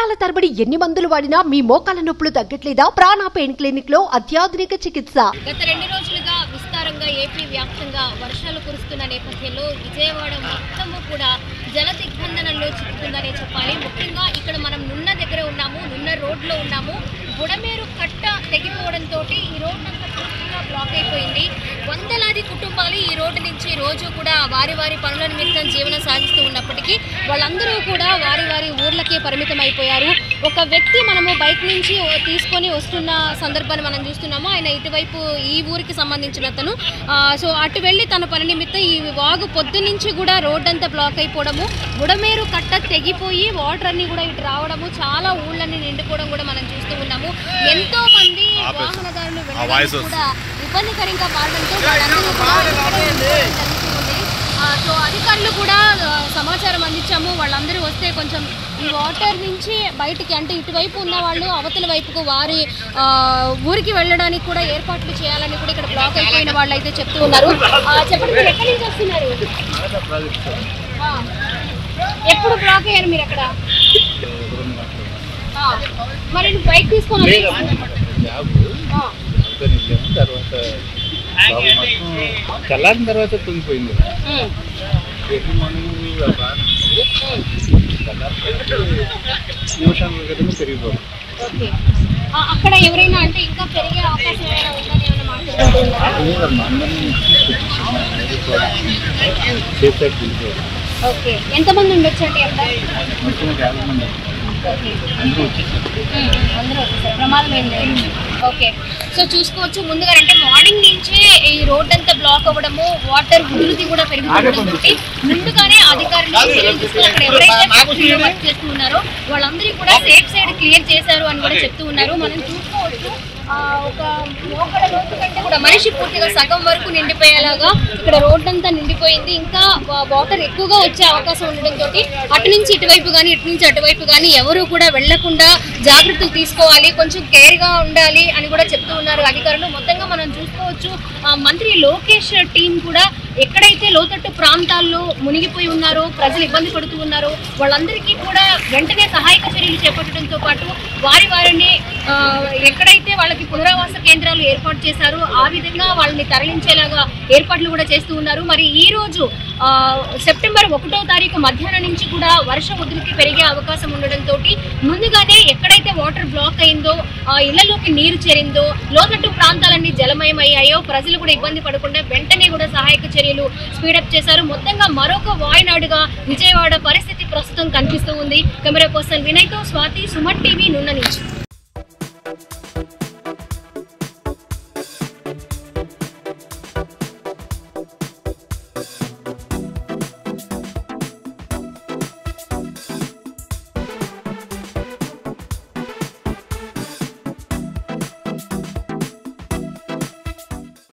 సంవత్సరాల తరబడి ఎన్ని మందులు వాడినా మీ మోకాల నొప్పులు తగ్గట్లేదా ప్రాణ పెయిన్ క్లినిక్ లో అత్యాధునిక చికిత్స గత రెండు రోజులుగా విస్తారంగా ఏపీ వ్యాప్తంగా వర్షాలు కురుస్తున్న నేపథ్యంలో విజయవాడ మొత్తము కూడా జల దిగ్బంధనంలో చిక్కుతుందనే చెప్పాలి ముఖ్యంగా ఇక్కడ మనం నున్న దగ్గర ఉన్నాము నున్న రోడ్లో ఉన్నాము బుడమేరు కట్ట తెగిపోవడంతో ఈ రోడ్ అంతా పూర్తిగా బ్లాక్ అయిపోయింది వందలాది కుటుంబాలు ఈ రోడ్డు నుంచి రోజు కూడా వారి వారి పనుల నిమిత్తం జీవనం సాగిస్తూ ఉన్నప్పటికీ వాళ్ళందరూ కూడా వారి వారి ఊర్లకే పరిమితం అయిపోయారు ఒక వ్యక్తి మనము బైక్ నుంచి ఓ- తీసుకొని వస్తున్న సందర్భాన్ని మనం చూస్తున్నాము ఆయన ఇటువైపు ఈ ఊరికి సంబంధించిన అతను ఆ, సో అటు వెళ్ళి తన పని నిమిత్తం ఈ వాగు పొద్దు నుంచి కూడా రోడ్ అంతా బ్లాక్ అయిపోవడము బుడమేరు కట్ట తెగిపోయి వాటర్ అన్ని కూడా ఇటు రావడము చాలా ఊళ్ళన్నీ నిండిపోవడం కూడా మనం చూస్తూ ఉన్నాము ఎంతో మంది వాహనదారులు వెళ్ళడానికి కూడా ఇబ్బందికరంగా మారడంతో వాళ్ళందరూ కూడా ఇక్కడే ఉండిపోవడం జరుగుతుంది. ఆ, సో అధికారులు కూడా ఆ, సమాచారం అందించాము వాళ్ళందరూ వస్తే కొంచెం ఈ వాటర్ నుంచి బయటికి అంటే ఇటువైపు ఉన్న వాళ్ళు అవతల వైపుకు వారి ఆ, ఊరికి వెళ్ళడానికి కూడా ఏర్పాట్లు చేయాలని కూడా ఇక్కడ బ్లాక్ అయిపోయిన వాళ్ళు అయితే చెప్తూ ఉన్నారు ఆ, చెప్పండి మీరు ఎక్కడి నుంచి వస్తున్నారు ఆ. ఎప్పుడు బ్లాక్ అయ్యారు మీరు అక్కడ ఆ. మరి బైక్ తీసుకొని వచ్చేస్తున్నారు. ఆ. తర్వాత బాబు మొత్తం చల్లారిన తర్వాత తుంగిపోయింది ఉమ్. ఎర్లీ మార్నింగ్ ఆ బాగా నిమిషాల క్రితమే పెరిగిపోయింది ఓకే. ఆ, అక్కడ ఎవరైనా అంటే ఇంకా పెరిగే అవకాశం ఏమైనా ఉందని ఏమైనా మాట్లాడుకుంటున్నారా లేదమ్మా అందరినీ సేఫ్ సైడ్ పిలిచారు ఓకే ఎంతమంది ఉండొచ్చండి ఎంత మొత్తం యాభై మంది ఓకే అందరూ వచ్చేసారు అందరూ వచ్చేసారు ప్రమాదం ఏం లేదు ఓకే సో చూసుకోవచ్చు ముందుగా అంటే మార్నింగ్ నుంచే ఈ రోడ్ అంతా బ్లాక్ అవ్వడము వాటర్ ఉధృతి కూడా పెరుగుతుండడంతో ముందుగానే అధికారులు చర్యలు తీసుకుని అక్కడ ఎవరైతే ఫ్యాక్టరీలో వర్క్ చేస్తూ ఉన్నారో వాళ్ళందరికీ కూడా సేఫ్ సైడ్ క్లియర్ చేశారు అని కూడా చెప్తూ ఉన్నారు మనం చూసుకోవచ్చు ఆ, ఒక మోకడ లోతు కంటే కూడా మనిషి పూర్తిగా సగం వరకు నిండిపోయేలాగా ఇక్కడ రోడ్ అంతా నిండిపోయింది ఇంకా వా- వాటర్ ఎక్కువగా వచ్చే అవకాశం ఉండడంతో అటు నుంచి ఇటువైపు కానీ ఇటు నుంచి అటువైపు కానీ ఎవరు కూడా వెళ్లకుండా జాగ్రత్తలు తీసుకోవాలి కొంచెం కేర్ గా ఉండాలి అని కూడా చెప్తూ ఉన్నారు అధికారులు మొత్తంగా మనం చూసుకోవచ్చు ఆ, మంత్రి లోకేష్ టీం కూడా ఎక్కడైతే లోతట్టు ప్రాంతాల్లో మునిగిపోయి ఉన్నారో ప్రజలు ఇబ్బంది పడుతూ ఉన్నారో వాళ్ళందరికీ కూడా వెంటనే సహాయక చర్యలు చేపట్టడంతో పాటు వారి వారిని ఆ, ఎక్కడైతే వాళ్ళకి పునరావాస కేంద్రాలు ఏర్పాటు చేశారో ఆ విధంగా వాళ్ళని తరలించేలాగా ఏర్పాట్లు కూడా చేస్తూ ఉన్నారు మరి ఈ రోజు ఆ, సెప్టెంబర్ ఒకటో తారీఖు మధ్యాహ్నం నుంచి కూడా వర్షం ఉధృతి పెరిగే అవకాశం ఉండడంతో ముందుగానే ఎక్కడైతే వాటర్ బ్లాక్ అయిందో ఆ ఇళ్లలోకి నీరు చేరిందో లోతట్టు ప్రాంతాలన్నీ జలమయమయ్యాయో ప్రజలు కూడా ఇబ్బంది పడకుండా వెంటనే కూడా సహాయక చర్యలు స్పీడప్ చేశారు మొత్తంగా మరొక వాయనాడుగా విజయవాడ పరిస్థితి ప్రస్తుతం కనిపిస్తూ ఉంది కెమెరా పర్సన్ వినయ్తో స్వాతి సుమన్ టీవీ నున్న నుంచి